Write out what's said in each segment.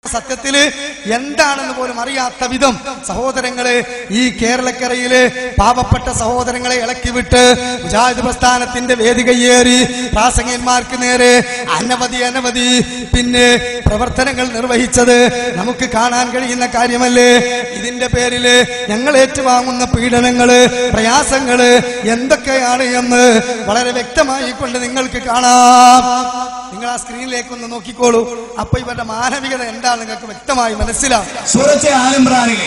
സത്യത്തില് എന്താണെന്ന് പോലും അറിയാത്ത വിധം സഹോദരങ്ങളെ ഈ കേരളക്കരയിലെ പാവപ്പെട്ട സഹോദരങ്ങളെ ഇളക്കി വിട്ട് മുജാഹിദ് പ്രസ്ഥാനത്തിന്റെ വേദികയേറി പ്രാസംഗികന്മാർക്ക് നേരെ അനവധി അനവധി പിന്നെ പ്രവർത്തനങ്ങൾ നിർവഹിച്ചത് നമുക്ക് കാണാൻ കഴിയുന്ന കാര്യമല്ലേ ഇതിന്റെ പേരില് ഞങ്ങൾ ഏറ്റുവാങ്ങുന്ന പീഡനങ്ങള് പ്രയാസങ്ങള് എന്തൊക്കെയാണ് എന്ന് വളരെ വ്യക്തമായി കൊണ്ട് നിങ്ങൾക്ക് കാണാം നിങ്ങൾ ആ സ്ക്രീനിലേക്ക് ഒന്ന് നോക്കിക്കോളൂ അപ്പൊ ഇവരുടെ മാനവികത എന്താണ് നിങ്ങൾക്ക് വ്യക്തമായി മനസ്സിലാവും സൂറത്തെ ആലംബ്രാനിലെ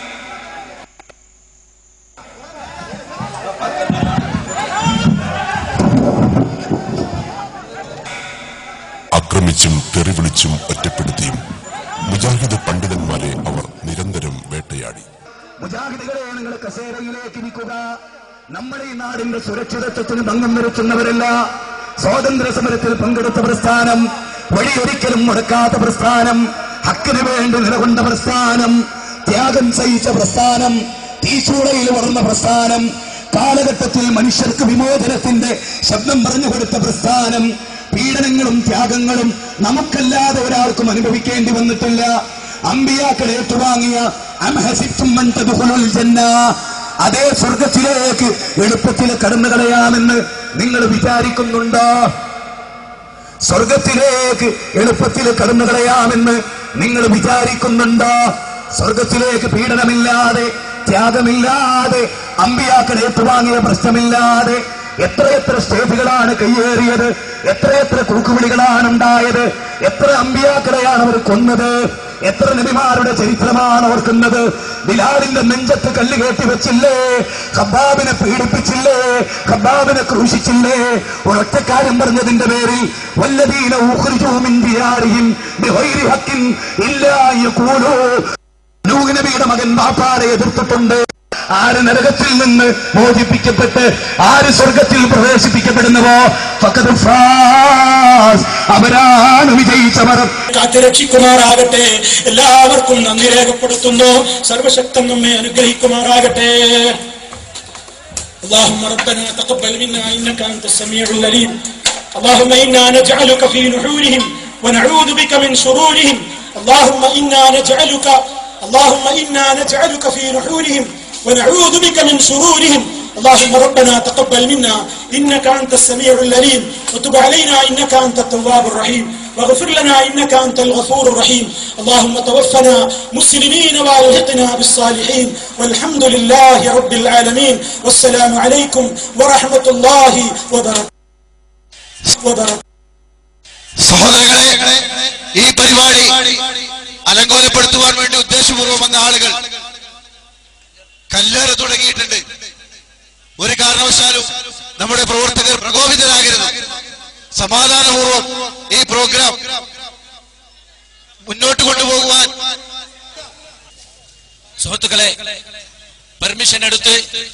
ആക്രമിച്ചും തെറിവിളിച്ചും ഒറ്റപ്പെടുത്തിയും മുജാഹിദ് പണ്ഡിതന്മാരെ അവർ നിരന്തരം വേട്ടയാടി മുജാഹിദുകളെ നിങ്ങൾ കസേരയിലേക്ക് ഇരിക്കുക നമ്മുടെ ഈ നാടിന്റെ സുരക്ഷിതത്വത്തിന് ഭംഗം വരുത്തുന്നവരല്ല സ്വാതന്ത്ര്യ സമരത്തിൽ പങ്കെടുത്ത പ്രസ്ഥാനം വഴിയൊരിക്കലും മുടക്കാത്ത പ്രസ്ഥാനം ഹക്കിന് വേണ്ടി നിലകൊണ്ട പ്രസ്ഥാനം ത്യാഗം സഹിച്ച പ്രസ്ഥാനം തീച്ചൂളയിൽ വളർന്ന പ്രസ്ഥാനം കാലഘട്ടത്തിൽ മനുഷ്യർക്ക് വിമോചനത്തിന്റെ ശബ്ദം പറഞ്ഞു കൊടുത്ത പ്രസ്ഥാനം പീഡനങ്ങളും ത്യാഗങ്ങളും നമുക്കല്ലാതെ ഒരാൾക്കും അനുഭവിക്കേണ്ടി വന്നിട്ടില്ല അമ്പിയാക്കൾ ഏറ്റുവാങ്ങിയ അംഹസിത്തും മൻ തദ്ഖുലുൽ ജന്ന അതേ സ്വർഗത്തിലേക്ക് എളുപ്പത്തിൽ കടന്നു കളയാമെന്ന് നിങ്ങൾ വിചാരിക്കുന്നുണ്ടോ സ്വർഗത്തിലേക്ക് എളുപ്പത്തിൽ കടന്നു കളയാമെന്ന് നിങ്ങൾ വിചാരിക്കുന്നുണ്ടോ സ്വർഗത്തിലേക്ക് പീഡനമില്ലാതെ ത്യാഗമില്ലാതെ അമ്പിയാക്കൾ ഏറ്റുവാങ്ങിയ പ്രശ്നമില്ലാതെ എത്രയെത്ര സ്റ്റേജുകളാണ് കയ്യേറിയത് എത്രയെത്ര കുറുക്കുവിളികളാണ് ഉണ്ടായത് എത്ര അമ്പിയാക്കളെയാണ് അവർ കൊന്നത് എത്ര നബിമാരുടെ ചരിത്രമാണ് ഓർക്കുന്നത് ബിലാലിന്റെ നെഞ്ചത്ത് കല്ല് കെട്ടി വെച്ചില്ലേ ഖബാബിനെ പീഡിപ്പിച്ചില്ലേ ഖബാബിനെ ക്രൂശിച്ചില്ലേ ഒരൊറ്റ കാര്യം പറഞ്ഞതിന്റെ പേരിൽ വല്ലദീന ഉഖ്രിജൂ മിൻ ദിയാരിഹിം ബിഗൈരി ഹഖിൻ ഇല്ലാ യഖൂലൂ നൂഹ് നബിയുടെ മകൻ ബാപ്പാരെ എതിർത്തിട്ടുണ്ട് ആര് നരകത്തിൽ നിന്ന് മോചിപ്പിക്കപ്പെട്ട് ആര് സ്വർഗത്തിൽ പ്രവേശിപ്പിക്കപ്പെടുന്നുവോ ഫഖദ് ഫാസ്. അവരാണ് വിജയിച്ചവർ കാത്തുരക്ഷിക്കുമാറാകട്ടെ എല്ലാവർക്കും നന്ദി രേഖപ്പെടുത്തുന്നു സർവശക്തൻ നമ്മെ അനുഗ്രഹിക്കുമാറാകട്ടെ اللهم ربنا تقبل منا انك انت السميع العليم اللهم انا نجعلك في نحورهم ونعوذ بك من شرورهم اللهم انا نجعلك اللهم انا نجعلك في نحورهم ونعوذ بك من شرورهم اللهم ربنا تقبل منا انك انت السميع العليم وتب علينا انك انت التواب الرحيم واغفر لنا انك انت الغفور الرحيم اللهم توفنا مسلمين والحقنا بالصالحين والحمد لله رب العالمين والسلام عليكم ورحمه الله وبركاته وبركاته സഹോദരങ്ങളെ ഈ പരിപാടി അലങ്കോലപ്പെടുത്തുവാൻ വേണ്ടി ഉദ്ദേശപൂർവ്വം വന്ന ആളുകൾ കല്ലേറ് തുടങ്ങിയിട്ടുണ്ട് ഒരു കാരണവശാലും നമ്മുടെ പ്രവർത്തകർ പ്രകോപിതരാകരുത് സമാധാനപൂർവ്വം ഈ പ്രോഗ്രാം മുന്നോട്ട് കൊണ്ടുപോകുവാൻ സുഹൃത്തുക്കളെ പെർമിഷൻ എടുത്ത്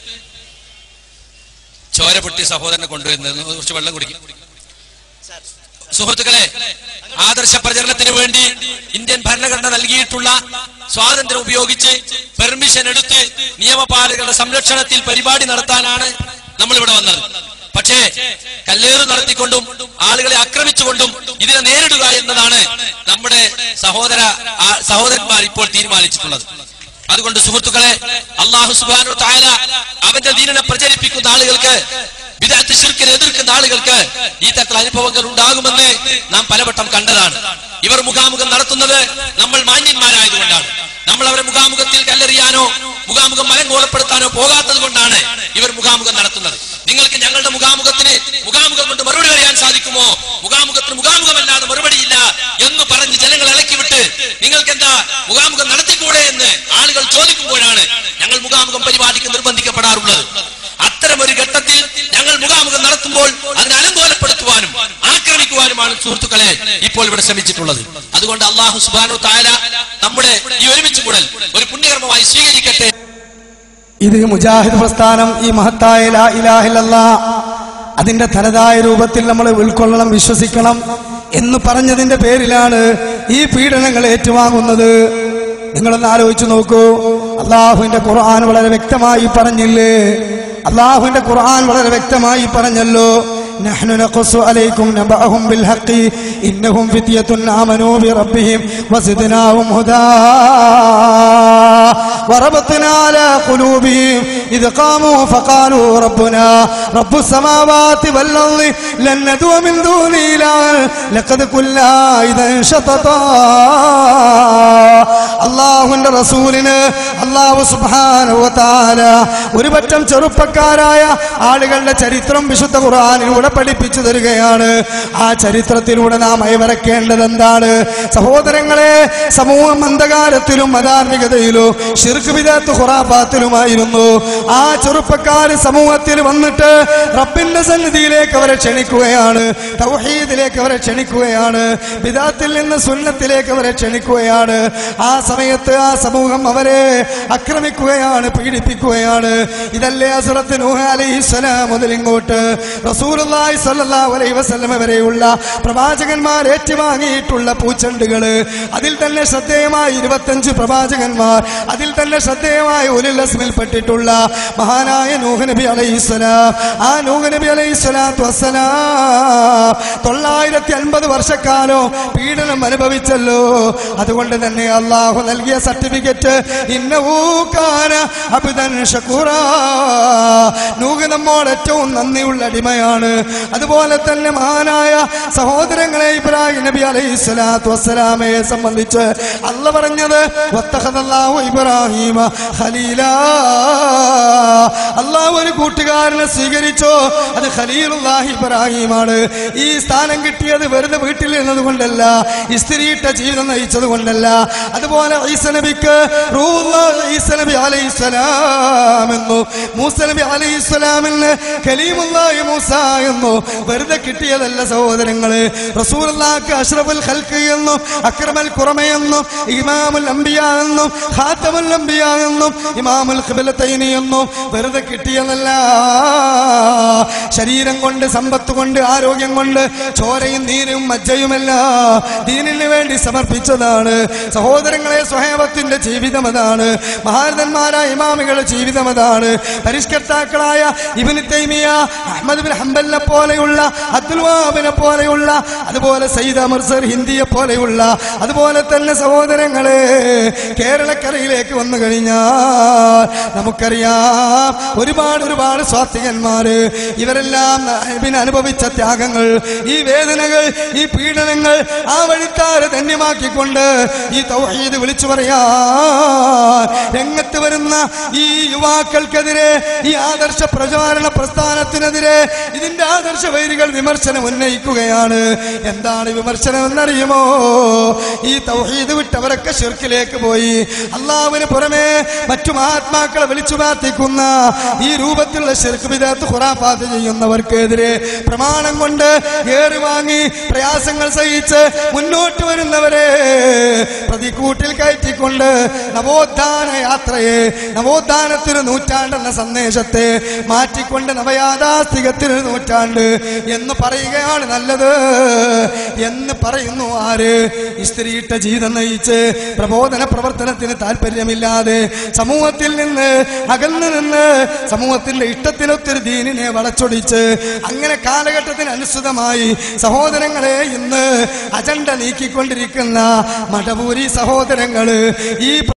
ചോര പൊട്ടി സഹോദരനെ കൊണ്ടുവരുന്നത് കുറച്ച് വെള്ളം കുടിക്കും സുഹൃത്തുക്കളെ ആദർശ പ്രചരണത്തിന് വേണ്ടി ഇന്ത്യൻ ഭരണഘടന നൽകിയിട്ടുള്ള സ്വാതന്ത്ര്യം ഉപയോഗിച്ച് പെർമിഷൻ എടുത്ത് നിയമപാലകരുടെ സംരക്ഷണത്തിൽ പരിപാടി നടത്താനാണ് നമ്മൾ ഇവിടെ വന്നത് പക്ഷേ കല്ലേറ് നടത്തിക്കൊണ്ടും ആളുകളെ ആക്രമിച്ചുകൊണ്ടും ഇതിനെ നേരിടുക എന്നതാണ് നമ്മുടെ സഹോദര ആ സഹോദരന്മാർ ഇപ്പോൾ തീരുമാനിച്ചിട്ടുള്ളത് അതുകൊണ്ട് സുഹൃത്തുക്കളെ അള്ളാഹു സുബാനു തായാല അവന്റെ ദീനനെ പ്രചരിപ്പിക്കുന്ന ആളുകൾക്ക് വിദഗ്ധ ശിർക്കിനെ എതിർക്കുന്ന ആളുകൾക്ക് ഈ തരത്തിലുള്ള അനുഭവങ്ങൾ ഉണ്ടാകുമെന്ന് നാം പലവട്ടം കണ്ടതാണ് ഇവർ മുഖാമുഖം നടത്തുന്നത് നമ്മൾ മാന്യന്മാരായതുകൊണ്ടാണ് നമ്മൾ അവരെ മുഖാമുഖത്തിൽ കല്ലെറിയാനോ മുഖാമുഖം മലങ്കോളപ്പെടുത്താനോ പോകാത്തത് കൊണ്ടാണ് ഇവർ മുഖാമുഖം നടത്തുന്നത് നിങ്ങൾക്ക് ഞങ്ങളുടെ മുഖാമുഖത്തിന് മുഖാമുഖം കൊണ്ട് മറുപടി പറയാൻ സാധിക്കുമോ മുഖാമുഖത്തിന് മുഖാമുഖമല്ലാതെ മറുപടിയില്ല എന്ന് പറഞ്ഞ് ജനങ്ങൾ ഇളക്കിവിട്ട് നിങ്ങൾക്ക് എന്താ മുഖാമുഖം നടത്തിക്കൂടെ എന്ന് ആളുകൾ ചോദിക്കുമ്പോഴാണ് ഞങ്ങൾ മുഖാമുഖം പരിപാടിക്ക് നിർബന്ധിക്കപ്പെടാറുള്ളത് അത്തരം ഒരു ഘട്ടത്തിൽ ഞങ്ങൾ മുഖാമുഖം നടത്തുമ്പോൾ അതിനെ അലങ്കോലപ്പെടുത്തുവാനും ആക്രമിക്കുവാനുമാണ് സുഹൃത്തുക്കളെ ഇപ്പോൾ ഇവിടെ ശ്രമിച്ചിട്ടുള്ളത് അതുകൊണ്ട് അള്ളാഹു സുബാനു താര നമ്മുടെ ഈ ഒരുമിച്ച് കൂടൽ ഒരു പുണ്യകർമ്മമായി സ്വീകരിക്കട്ടെ ഇത് മുജാഹിദ് പ്രസ്ഥാനം ഈ മഹത്തായ ലാ ഇലാഹില്ലല്ലാ അതിന്റെ തനതായ രൂപത്തിൽ നമ്മൾ ഉൾക്കൊള്ളണം വിശ്വസിക്കണം എന്ന് പറഞ്ഞതിന്റെ പേരിലാണ് ഈ പീഡനങ്ങൾ ഏറ്റുവാങ്ങുന്നത് നിങ്ങളൊന്ന് ആലോചിച്ചു നോക്കൂ അള്ളാഹുവിന്റെ ഖുർആൻ വളരെ വ്യക്തമായി പറഞ്ഞില്ലേ അള്ളാഹുവിന്റെ ഖുർആൻ വളരെ വ്യക്തമായി പറഞ്ഞല്ലോ نحن نقص عليكم نبأهم بالحق إنهم فتية آمنوا بربهم وزدناهم هدى وربطنا على قلوبهم إذ قاموا فقالوا ربنا رب السماوات والأرض لن ندعو من دونه إلها لقد قلنا إذا شططا അള്ളാഹുന്റെ റസൂലിന് അള്ളാഹു സുബാനുവത്താല ഒരു പറ്റം ചെറുപ്പക്കാരായ ആളുകളുടെ ചരിത്രം വിശുദ്ധ ഖുർആാനിലൂടെ പഠിപ്പിച്ചു തരികയാണ് ആ ചരിത്രത്തിലൂടെ നാം അയവരക്കേണ്ടത് എന്താണ് സഹോദരങ്ങളെ സമൂഹം അന്ധകാരത്തിലും അധാർമികതയിലും ഷിർക്ക് വിദാത്ത് ഖുറാഫാത്തിലുമായിരുന്നു ആ ചെറുപ്പക്കാർ സമൂഹത്തിൽ വന്നിട്ട് റബ്ബിന്റെ സന്നിധിയിലേക്ക് അവരെ ക്ഷണിക്കുകയാണ് തൗഹീദിലേക്ക് അവരെ ക്ഷണിക്കുകയാണ് ബിദാത്തിൽ നിന്ന് സുന്നത്തിലേക്ക് അവരെ ക്ഷണിക്കുകയാണ് ആ സമയത്ത് ആ സമൂഹം അവരെ ആക്രമിക്കുകയാണ് പീഡിപ്പിക്കുകയാണ് ഇതല്ലേ അസുറത്ത് നൂഹ അലൈഹിസ്സലാം മുതൽ ഇങ്ങോട്ട് റസൂലുള്ളാഹി സ്വല്ലല്ലാഹു അലൈഹി വസല്ലമ വരെയുള്ള പ്രവാചകന്മാർ ഏറ്റുവാങ്ങിയിട്ടുള്ള പൂച്ചെണ്ടുകള് അതിൽ തന്നെ ശ്രദ്ധേയമായ ഇരുപത്തഞ്ച് പ്രവാചകന്മാർ അതിൽ തന്നെ ശ്രദ്ധേയമായ ഉലുല്ലസ്മിൽപ്പെട്ടിട്ടുള്ള മഹാനായ നൂഹ് നബി അലൈഹിസ്സലാം ആ നൂഹ് നബി അലൈഹിസ്സലാത്തു വസ്സലാം തൊള്ളായിരത്തി അൻപത് വർഷക്കാലം പീഡനം അനുഭവിച്ചല്ലോ അതുകൊണ്ട് തന്നെ അള്ളാഹു നൽകിയ സർട്ടിഫിക്കറ്റ് ഇന്നവൂക്കാന അബിദൻ ഷക്കൂറ നൂഹ് നമ്മോട് ഏറ്റവും നന്ദിയുള്ള അടിമയാണ് അതുപോലെ തന്നെ മഹാനായ സഹോദരങ്ങളെ ഇബ്രാഹിം നബി അലൈഹി സ്വലാത്തു വസ്സലാമയെ സംബന്ധിച്ച് അല്ല പറഞ്ഞത് വത്തഖദല്ലാഹു ഇബ്രാഹിമ ഖലീലാ അള്ളാഹു ഒരു കൂട്ടുകാരനെ സ്വീകരിച്ചോ അത് ഖലീലുല്ലാഹി ഇബ്രാഹിമാണ് ഈ സ്ഥാനം കിട്ടിയത് വെറുതെ വീട്ടിൽ ഇരുന്നത് കൊണ്ടല്ല ഇസ്തിരിയിട്ട ജീവിതം നയിച്ചത് കൊണ്ടല്ല അതുപോലെ ഈസ നബിക്ക് റൂഹുല്ലാഹ് ഈസ നബി അലൈഹിസ്സലാം എന്നു മൂസ നബി അലൈഹിസ്സലാമിന് കലീമുല്ലാഹി മൂസ എന്നു വെറുതെ കിട്ടിയതല്ല സഹോദരങ്ങള് റസൂലുള്ളാഹിക്ക് അഷ്റഫുൽ ഖൽഖ് എന്നും അക്രമൽ ഖുറമ എന്നും ഇമാമുൽ അംബിയ എന്നും ഖാത്തമുൽ അംബിയ എന്നും ഇമാമുൽ ഖിബലത്തൈനി എന്നും വെറുതെ കിട്ടിയതല്ല ശരീരം കൊണ്ട് സമ്പത്ത് കൊണ്ട് ആരോഗ്യം കൊണ്ട് ചോരയും നീരും മജ്ജയുമല്ല ദീനിന് വേണ്ടി സമർപ്പിച്ചതാണ് സഹോദരങ്ങളെ സ്വഹേവത്തിന്റെ ജീവിതം അതാണ് മഹാരഥന്മാരായ ഇമാമികളുടെ ജീവിതം അതാണ് പരിഷ്കർത്താക്കളായ ഇബിന് തൈമിയ അഹമ്മദ് ബിൻ ഹംബലിനെ പോലെയുള്ള അബ്ദുൽ വഹാബിനെ പോലെയുള്ള അതുപോലെ സയ്യിദ് അമർസർ ഹിന്ദിയെ പോലെയുള്ള അതുപോലെ തന്നെ സഹോദരങ്ങളെ കേരളക്കരയിലേക്ക് വന്നു കഴിഞ്ഞാൽ നമുക്കറിയാം ഒരുപാട് ഒരുപാട് സ്വാത്വികന്മാര് ഇവരെല്ലാം നബിന് അനുഭവിച്ച ത്യാഗങ്ങൾ ഈ വേദനകൾ ഈ പീഡനങ്ങൾ ആ വഴിത്താരെ ധന്യമാക്കിക്കൊണ്ട് ഈ തൗഹീദ് വിളിച്ചു പറയാൻ രംഗത്ത് വരുന്ന ഈ യുവാക്കൾക്കെതിരെ ഈ ആദർശ പ്രചാരണ പ്രസ്ഥാനത്തിനെതിരെ ഇതിന്റെ ആദർശ വൈരികൾ വിമർശനം ഉന്നയിക്കുകയാണ് എന്താണ് വിമർശനം എന്നറിയുമോ ഈ തൗഹീദ് വിട്ടവരൊക്കെ ഷിർക്കിലേക്ക് പോയി അള്ളാഹുവിന് പുറമെ മറ്റു മഹാത്മാക്കളെ വിളിച്ചു പ്രാർത്ഥിക്കുന്ന ഈ രൂപത്തിലുള്ള ഷിർക്ക് വിദാത്ത് ഖുറാഫാത്ത് ചെയ്യുന്നവർക്കെതിരെ പ്രമാണം കൊണ്ട് ഏറി വാങ്ങി പ്രയാസങ്ങൾ സഹിച്ച് മുന്നോട്ട് വരുന്നവരെ പ്രതിക്കൂട്ടിൽ കയറ്റിക്കൊണ്ട് നവോത്ഥാന യാത്രയെ നവോത്ഥാനത്തിന് നൂറ്റാണ്ടെന്ന സന്ദേശത്തെ മാറ്റിക്കൊണ്ട് നവയാഥാസ്ഥികത്തിന് നൂറ്റാണ്ട് എന്ന് പറയുകയാണ് നല്ലത് എന്ന് പറയുന്നു ആര് ഇസ്ത്രീയിട്ട ജീവിതം നയിച്ച് പ്രബോധന പ്രവർത്തനത്തിന് താല്പര്യമില്ലാതെ സമൂഹത്തിൽ നിന്ന് അകന്നു നിന്ന് സമൂഹത്തിന്റെ ഇഷ്ടത്തിനൊത്തിരി ദീനിനെ വളച്ചൊടിച്ച് അങ്ങനെ കാലഘട്ടത്തിന് അനുസൃതമായി സഹോദരങ്ങളെ ഇന്ന് അജണ്ട നീക്കിക്കൊണ്ടിരിക്കുന്ന മടപൂരി സഹോദരങ്ങള് ഈ